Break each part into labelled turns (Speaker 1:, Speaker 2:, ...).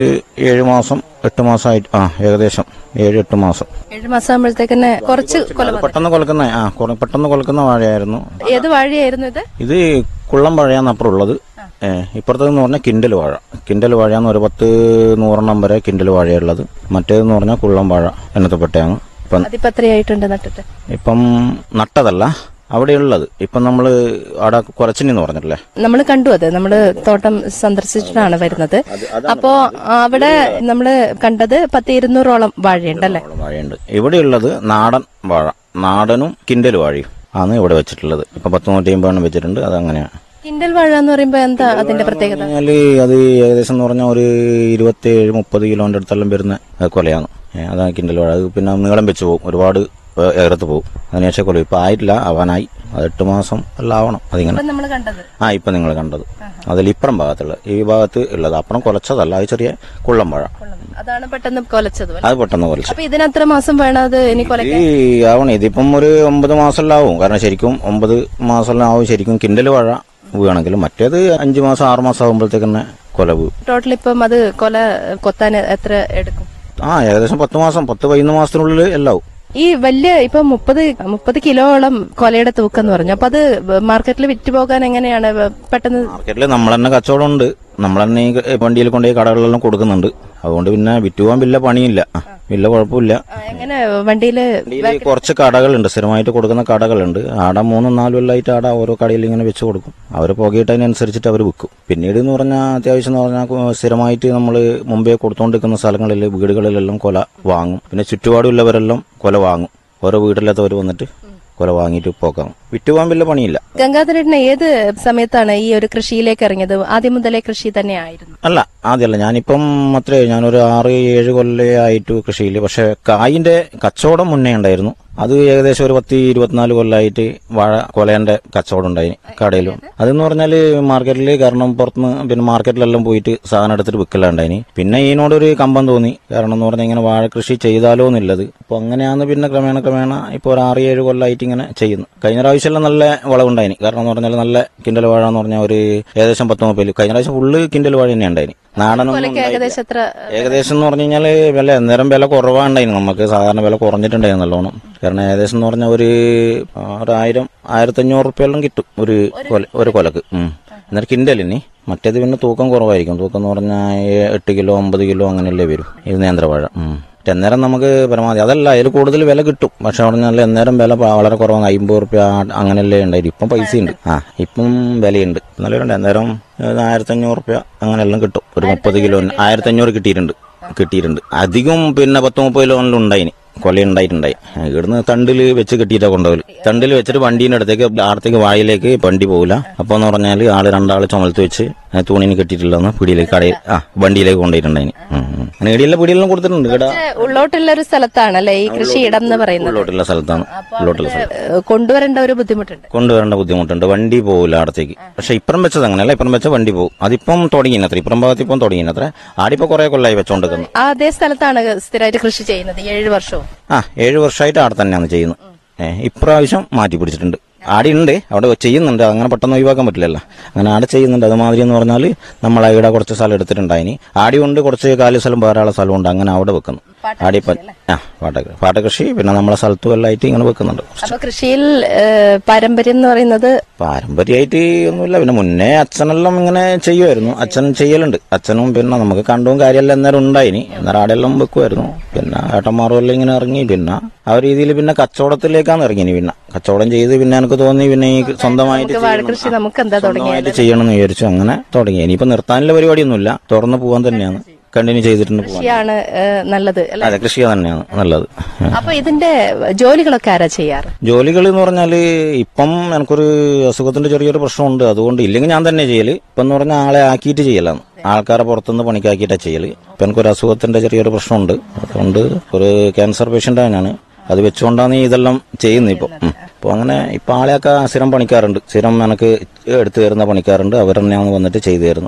Speaker 1: ഒരു ഏഴ് മാസം എട്ട് മാസമായിട്ട് ആ ഏകദേശം ഏഴ് എട്ട് മാസം
Speaker 2: ഏഴ് മാസം ആകുമ്പോഴത്തേക്കന്നെ കുറച്ച് കൊല
Speaker 1: അത് പെട്ടെന്ന് കൊലക്കുന്ന ആ കുറ- പെട്ടെന്ന് കൊലക്കുന്ന വാഴയായിരുന്നു
Speaker 2: ഏത് വാഴയായിരുന്നു ഇത്
Speaker 1: ഇത് കുള്ളം വാഴയാണ് അപ്പുറം ഉള്ളത് ഏ, ഇപ്പുറത്തേന്ന് പറഞ്ഞാൽ കിൻഡൽ വാഴ കിൻഡൽ വാഴയാണ് ഒരു പത്ത് നൂറെണ്ണം വരെ കിൻഡൽ വാഴയുള്ളത് മറ്റേതെന്ന് പറഞ്ഞാൽ കുള്ളം വാഴ എന്നത്തെപ്പെട്ടയാണ് ഇപ്പം
Speaker 2: അതിപ്പോ എത്രയായിട്ടുണ്ട് നട്ടിട്ട്
Speaker 1: ഇപ്പം നട്ടതല്ല അവിടെയുള്ളത് ഇപ്പം നമ്മൾ അവിടെ കുറച്ചിനെന്ന് പറഞ്ഞിട്ടില്ലേ
Speaker 2: നമ്മൾ കണ്ടു അത് നമ്മള് തോട്ടം സന്ദർശിച്ചിട്ടാണ് വരുന്നത് അപ്പോ അവിടെ നമ്മള് കണ്ടത് പത്ത് ഇരുന്നൂറോളം വാഴയുണ്ടല്ലേ
Speaker 1: അവിടെ വാഴയുണ്ട് ഇവിടെയുള്ളത് നാടൻ വാഴ നാടനും കിൻഡൽ വാഴയും ആണ് ഇവിടെ വെച്ചിട്ടുള്ളത് ഇപ്പൊ പത്ത് നൂറ്റി അമ്പതെണ്ണം വെച്ചിട്ടുണ്ട് അത് അങ്ങനെയാണ്
Speaker 2: കിൻഡൽ വാഴ എന്ന് പറയുമ്പോ എന്താ അതിന്റെ പ്രത്യേകത
Speaker 1: പറഞ്ഞാല് അത് ഏകദേശം എന്ന് പറഞ്ഞാൽ ഒരു ഇരുപത്തിയേഴ് മുപ്പത് കിലോന്റെ അടുത്തെല്ലാം വരുന്ന ഏ, കൊലയാണ് ഏ, അതാണ് കിൻഡൽ വാഴ അത് പിന്നെ നീളം വെച്ച് പോകും ഒരുപാട് ഏ, ഏറത്ത് പോകും അതിനുശേഷം കൊല ഇപ്പൊ ആയിട്ടില്ല ആവാനായി അത് എട്ട് മാസം എല്ലാം ആവണം അതിങ്ങനെ
Speaker 2: ഇപ്പൊ നമ്മൾ കണ്ടത്
Speaker 1: ആ ഇപ്പൊ നിങ്ങൾ കണ്ടത് അതിൽ ഇപ്പുറം ഭാഗത്തുള്ള ഈ ഭാഗത്ത് ഉള്ളത് അപ്പുറം കൊലച്ചതല്ല അത് ചെറിയ കുള്ളം വാഴ
Speaker 2: അതാണ് പെട്ടെന്ന് കൊലച്ചത് അല്ലേ?
Speaker 1: അത് പെട്ടെന്ന് കൊലച്ചു
Speaker 2: അപ്പൊ ഇതിനെത്ര മാസം വേണം അത് ഇനി കൊല
Speaker 1: ഈ ആവണം ഇതിപ്പം ഒരു ഒമ്പത് മാസമെല്ലാം ആവും കാരണം ശരിക്കും ഒമ്പത് മാസമെല്ലാം ആവും ശരിക്കും കിൻഡൽ വാഴ വീണെങ്കിൽ മറ്റേത് അഞ്ചു മാസം ആറ് മാസം ആകുമ്പോഴത്തേക്ക് തന്നെ കൊല വീഴും
Speaker 2: ടോട്ടൽ ഇപ്പം അത് കൊല കൊത്താൻ എത്ര എടുക്കും
Speaker 1: ആ ഏകദേശം പത്ത് മാസം പത്ത് പതിനൊന്ന് മാസത്തിനുള്ളിൽ എല്ലാം ആവും
Speaker 2: ഈ വലിയ ഇപ്പൊ മുപ്പത് മുപ്പത് കിലോളം കൊലയുടെ തൂക്കം എന്ന് പറഞ്ഞു അപ്പൊ അത് മാർക്കറ്റിൽ വിറ്റ് പോകാൻ എങ്ങനെയാണ് പെട്ടെന്ന്
Speaker 1: മാർക്കറ്റിൽ നമ്മൾ തന്നെ കച്ചവടം ഉണ്ട് നമ്മൾ തന്നെ ഈ വണ്ടിയിൽ കൊണ്ടുപോയി കടകളിലെല്ലാം കൊടുക്കുന്നുണ്ട് അതുകൊണ്ട് പിന്നെ വിറ്റ് പോകാൻ വലിയ പണിയില്ല ആ, വലിയ കുഴപ്പമില്ല
Speaker 2: ആ, എങ്ങനെ വണ്ടിയില്
Speaker 1: വണ്ടിയിൽ കുറച്ച് കടകളുണ്ട് സ്ഥിരമായിട്ട് കൊടുക്കുന്ന കടകളുണ്ട് ആടെ മൂന്നും നാലും കൊല്ലമായിട്ട് ആടെ ഓരോ കടയിൽ ഇങ്ങനെ വെച്ച് കൊടുക്കും അവർ പുകയിട്ട് അതിനനുസരിച്ചിട്ട് അവർ വിൽക്കും പിന്നീട് എന്ന് പറഞ്ഞാൽ അത്യാവശ്യം എന്ന് പറഞ്ഞാൽ കു- സ്ഥിരമായിട്ട് നമ്മൾ മുമ്പേ കൊടുത്തുകൊണ്ടിരിക്കുന്ന സ്ഥലങ്ങളിൽ വീടുകളിലെല്ലാം കൊല വാങ്ങും പിന്നെ ചുറ്റുപാടുള്ളവരെല്ലാം കൊല വാങ്ങും ഓരോ വീട്ടിലത്തവർ വന്നിട്ട് കൊല വാങ്ങിയിട്ട് പോക്കാം വിറ്റുപോകാൻ വലിയ പണിയില്ല
Speaker 2: ഗംഗാധരേട്ടന് ഏത് സമയത്താണ് ഈ ഒരു കൃഷിയിലേക്ക് ഇറങ്ങിയത് ആദ്യം മുതലേ കൃഷി തന്നെ ആയിരുന്നു
Speaker 1: അല്ല ആദ്യമല്ല ഞാനിപ്പം അത്രേ ഞാനൊരു ആറ് ഏഴ് കൊല്ലേ ആയിട്ട് കൃഷിയിൽ പക്ഷെ കായിന്റെ കച്ചവടം മുന്നേ ഉണ്ടായിരുന്നു അത് ഏകദേശം ഒരു പത്ത് ഇരുപത്തിനാല് കൊല്ലമായിട്ട് വാഴ കൊലേന്റെ കച്ചവടം ഉണ്ടായി കടയിലും അതെന്ന് പറഞ്ഞാല് മാർക്കറ്റിൽ കാരണം പുറത്തുനിന്ന് പിന്നെ മാർക്കറ്റിലെല്ലാം പോയിട്ട് സാധനം എടുത്തിട്ട് വിൽക്കലുണ്ടായിനി പിന്നെ ഇതിനോടൊരു കമ്പം തോന്നി കാരണം എന്ന് പറഞ്ഞാൽ ഇങ്ങനെ വാഴ കൃഷി ചെയ്താലോ എന്നുള്ളത് അപ്പൊ അങ്ങനെയാന്ന് പിന്നെ ക്രമേണ ക്രമേണ ഇപ്പൊ ഒരു ആറ് ഏഴ് കൊല്ലമായിട്ട് ഇങ്ങനെ ചെയ്യുന്നു കഴിഞ്ഞ പ്രാവശ്യമെല്ലാം നല്ല വളവുണ്ടായിനി കാരണം എന്ന് പറഞ്ഞാൽ നല്ല കിൻഡൽ വാഴ എന്ന് പറഞ്ഞാൽ ഒരു ഏകദേശം പത്ത് മുപ്പത് കഴിഞ്ഞ പ്രാവശ്യം ഫുള്ള് കിൻഡൽ വാഴ തന്നെ ഉണ്ടായിനി നാടനൊന്നും
Speaker 2: കൊലയ്ക്ക് ഏകദേശം എത്ര
Speaker 1: ഏകദേശം എന്ന് പറഞ്ഞു കഴിഞ്ഞാല് വില അന്നേരം വില കുറവാണ്ടായിരുന്നു നമുക്ക് സാധാരണ വില കുറഞ്ഞിട്ടുണ്ടായിരുന്നു നല്ലോണം കാരണം ഏകദേശം എന്ന് പറഞ്ഞാൽ ഒരു ആ, ഒരു ആയിരം ആയിരത്തഞ്ഞൂറ് റുപ്യെല്ലാം കിട്ടും ഒരു കൊല ഒരു കൊലക്ക് ഉം. എന്നാൽ കിൻഡലിന് മറ്റേത് പിന്നെ തൂക്കം കുറവായിരിക്കും തൂക്കം എന്ന് പറഞ്ഞാൽ എട്ട് കിലോ ഒമ്പത് കിലോ അങ്ങനെയല്ലേ വരും ഇത് നേന്ത്രവാഴ ഉം. പക്ഷെ അന്നേരം നമുക്ക് പരമാവധി അതല്ല അതിൽ കൂടുതൽ വില കിട്ടും പക്ഷെ പറഞ്ഞാൽ അന്നേരം വില പ- വളരെ കുറവാണ് അമ്പത് റുപ്യ അങ്ങനെയല്ലേ ഉണ്ടായിരുന്നു ഇപ്പം പൈസ ഉണ്ട് ആ ഇപ്പം വിലയുണ്ട് നല്ലവരുണ്ട് അന്നേരം ഏഹ്, ആയിരത്തഞ്ഞൂറ് റുപ്യ അങ്ങനെയെല്ലാം കിട്ടും ഒരു മുപ്പത് കിലോ ആയിരത്തഞ്ഞൂറ് കിട്ടിയിട്ടുണ്ട് കിട്ടിയിട്ടുണ്ട് അധികം പിന്നെ പത്ത് മുപ്പത് കിലോണിലും ഉണ്ടായിന് കൊല ഉണ്ടായിട്ടുണ്ടായി ഇവിടുന്ന് തണ്ടില് വെച്ച് കെട്ടിയിട്ടാ കൊണ്ടുപോകല് തണ്ടിൽ വെച്ചിട്ട് വണ്ടീന്റെ അടുത്തേക്ക് ആടത്തേക്ക് വായിലേക്ക് വണ്ടി പോകില്ല അപ്പൊ എന്ന് പറഞ്ഞാല് ആള് രണ്ടാള് ചുമലത്ത് വെച്ച് ആ തൂണിന് കെട്ടിയിട്ടില്ലെന്ന് പിടിയിലേക്ക് കടയിൽ ആ വണ്ടിയിലേക്ക് കൊണ്ടുപോയിട്ടുണ്ടായിന് ഉം, ഉം. അങ്ങനെ ഇടിയുള്ള പിടിയെല്ലാം കൊടുത്തിട്ടുണ്ട് ഇവിടെ
Speaker 2: ഉള്ളോട്ടുള്ള ഒരു സ്ഥലത്താണല്ലേ ഈ കൃഷിയിടം എന്ന് പറയുന്നത്
Speaker 1: ഉള്ളോട്ടുള്ള സ്ഥലത്താണ് ഉള്ളോട്ടുള്ള സ്ഥലം
Speaker 2: ഏഹ് കൊണ്ടുവരേണ്ട ഒരു ബുദ്ധിമുട്ടുണ്ട്
Speaker 1: കൊണ്ടുവരേണ്ട ബുദ്ധിമുട്ടുണ്ട് വണ്ടി പോകില്ല അടുത്തേക്ക് പക്ഷെ ഇപ്പുറം വെച്ചത് അങ്ങനെയല്ല ഇപ്പുറം വെച്ച വണ്ടി പോകും അതിപ്പം തുടങ്ങിയത്ര ഇപ്പുറം ഭാഗത്ത് ഇപ്പം തുടങ്ങിയത്ര ആടിപ്പോ കുറെ കൊല്ലായി വെച്ചോണ്ടിരിക്കുന്നു
Speaker 2: ആ അതേ സ്ഥലത്താണ് സ്ഥിരമായിട്ട് കൃഷി ചെയ്യുന്നത് ഏഴ് വർഷവും
Speaker 1: ആ ഏഴ് വർഷമായിട്ട് അവിടെ തന്നെയാണ് ചെയ്യുന്നത് ഏ, ഇപ്രാവശ്യം മാറ്റി പിടിച്ചിട്ടുണ്ട് ആടെ ഉണ്ട് അവിടെ ചെയ്യുന്നുണ്ട് അങ്ങനെ പെട്ടെന്ന് ഒഴിവാക്കാൻ പറ്റില്ലല്ലോ അങ്ങനെ ആടെ ചെയ്യുന്നുണ്ട് അതുമാതിരി എന്ന് പറഞ്ഞാൽ നമ്മൾ ഇവിടെ കുറച്ച് സ്ഥലം എടുത്തിട്ടുണ്ടായിനി ആടി കൊണ്ട് കുറച്ച് കാലി സ്ഥലം വേറെ ആളെ സ്ഥലമുണ്ട് അങ്ങനെ അവിടെ വെക്കുന്നു ആടി ഇപ്പം ആ പാട്ടകൃഷി പാട്ടകൃഷി പിന്നെ നമ്മളെ സ്ഥലത്തും എല്ലായിട്ട് ഇങ്ങനെ വെക്കുന്നുണ്ട്
Speaker 2: അപ്പൊ കൃഷിയിൽ ഏഹ് പാരമ്പര്യം എന്ന് പറയുന്നത്
Speaker 1: പാരമ്പര്യമായിട്ട് ഒന്നുമില്ല പിന്നെ മുന്നേ അച്ഛനെല്ലാം ഇങ്ങനെ ചെയ്യുമായിരുന്നു അച്ഛൻ ചെയ്യലുണ്ട് അച്ഛനും പിന്നെ നമുക്ക് കണ്ടും കാര്യമെല്ലാം അന്നേരം ഉണ്ടായിനി അന്നേരം ആടെല്ലാം വെക്കുമായിരുന്നു പിന്നെ ഏട്ടന്മാരും എല്ലാം ഇങ്ങനെ ഇറങ്ങി പിന്നെ ആ ഒരു രീതിയിൽ പിന്നെ കച്ചവടത്തിലേക്കാണ് ഇറങ്ങിനി പിന്നെ കച്ചവടം ചെയ്ത് പിന്നെ എനിക്ക് തോന്നി പിന്നെ ഈ സ്വന്തമായിട്ട്
Speaker 2: വാഴ കൃഷി നമുക്ക് എന്താ തുടങ്ങി
Speaker 1: സ്വന്തമായിട്ട് ചെയ്യണം എന്ന് വിചാരിച്ചു അങ്ങനെ തുടങ്ങി ഇനിയിപ്പോ നിർത്താനുള്ള പരിപാടിയൊന്നുമില്ല തുറന്ന് പോകാൻ തന്നെയാണ് കണ്ടിന്യൂ ചെയ്തിട്ടുണ്ട് പോകാൻ
Speaker 2: കൃഷിയാണ് ഏഹ് നല്ലത് അല്ലെ
Speaker 1: അതെ കൃഷി തന്നെയാണ് നല്ലത്
Speaker 2: അപ്പൊ ഇതിന്റെ ജോലികളൊക്കെ ആരാ ചെയ്യാറ്
Speaker 1: ജോലികൾ എന്ന് പറഞ്ഞാൽ ഇപ്പം എനിക്കൊരു അസുഖത്തിന്റെ ചെറിയൊരു പ്രശ്നമുണ്ട് അതുകൊണ്ട് ഇല്ലെങ്കിൽ ഞാൻ തന്നെ ചെയ്യല് ഇപ്പം എന്ന് പറഞ്ഞാൽ ആളെ ആക്കിയിട്ട് ചെയ്യലാണ് ആൾക്കാരെ പുറത്തുനിന്ന് പണിക്കാക്കിയിട്ടാ ചെയ്യല് ഇപ്പം എനിക്കൊരു അസുഖത്തിന്റെ ചെറിയൊരു പ്രശ്നമുണ്ട് അതുകൊണ്ട് ഒരു ക്യാൻസർ പേഷ്യന്റ് ആണ് അത് വെച്ചുകൊണ്ടാണ് ഈ ഇതെല്ലാം ചെയ്യുന്നത് ഇപ്പം ഉം. അപ്പൊ അങ്ങനെ ഇപ്പൊ ആളെയൊക്കെ സ്ഥിരം പണിക്കാറുണ്ട് സ്ഥിരം എനിക്ക് എടുത്തു തരുന്ന പണിക്കാറുണ്ട് അവർ തന്നെയാണ് വന്നിട്ട് ചെയ്തു തരുന്നത്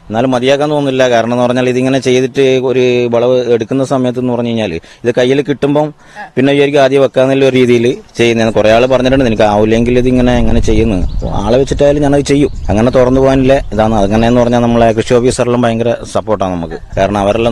Speaker 1: എന്നാലും മതിയാക്കാൻ തോന്നുന്നില്ല കാരണം എന്ന് പറഞ്ഞാൽ ഇതിങ്ങനെ ചെയ്തിട്ട് ഒരു വിളവ് എടുക്കുന്ന സമയത്ത് എന്ന് പറഞ്ഞു കഴിഞ്ഞാൽ ഇത് കയ്യിൽ കിട്ടുമ്പം പിന്നെ വിചാരിക്കും ആദ്യം വെക്കാന്നുള്ള ഒരു രീതിയിൽ ചെയ്യുന്നത് കുറെ ആൾ പറഞ്ഞിട്ടുണ്ട് എനിക്ക് ആവില്ലെങ്കിൽ ഇതിങ്ങനെ എങ്ങനെ ചെയ്യുന്നു അപ്പോൾ ആളെ വെച്ചിട്ടായാലും ഞാനത് ചെയ്യും അങ്ങനെ തുറന്നു പോകാനില്ല ഇതാണ് അങ്ങനെ എന്ന് പറഞ്ഞാൽ നമ്മളെ കൃഷി ഓഫീസറിലും ഭയങ്കര സപ്പോർട്ടാണ് നമുക്ക് കാരണം അവരെല്ലാം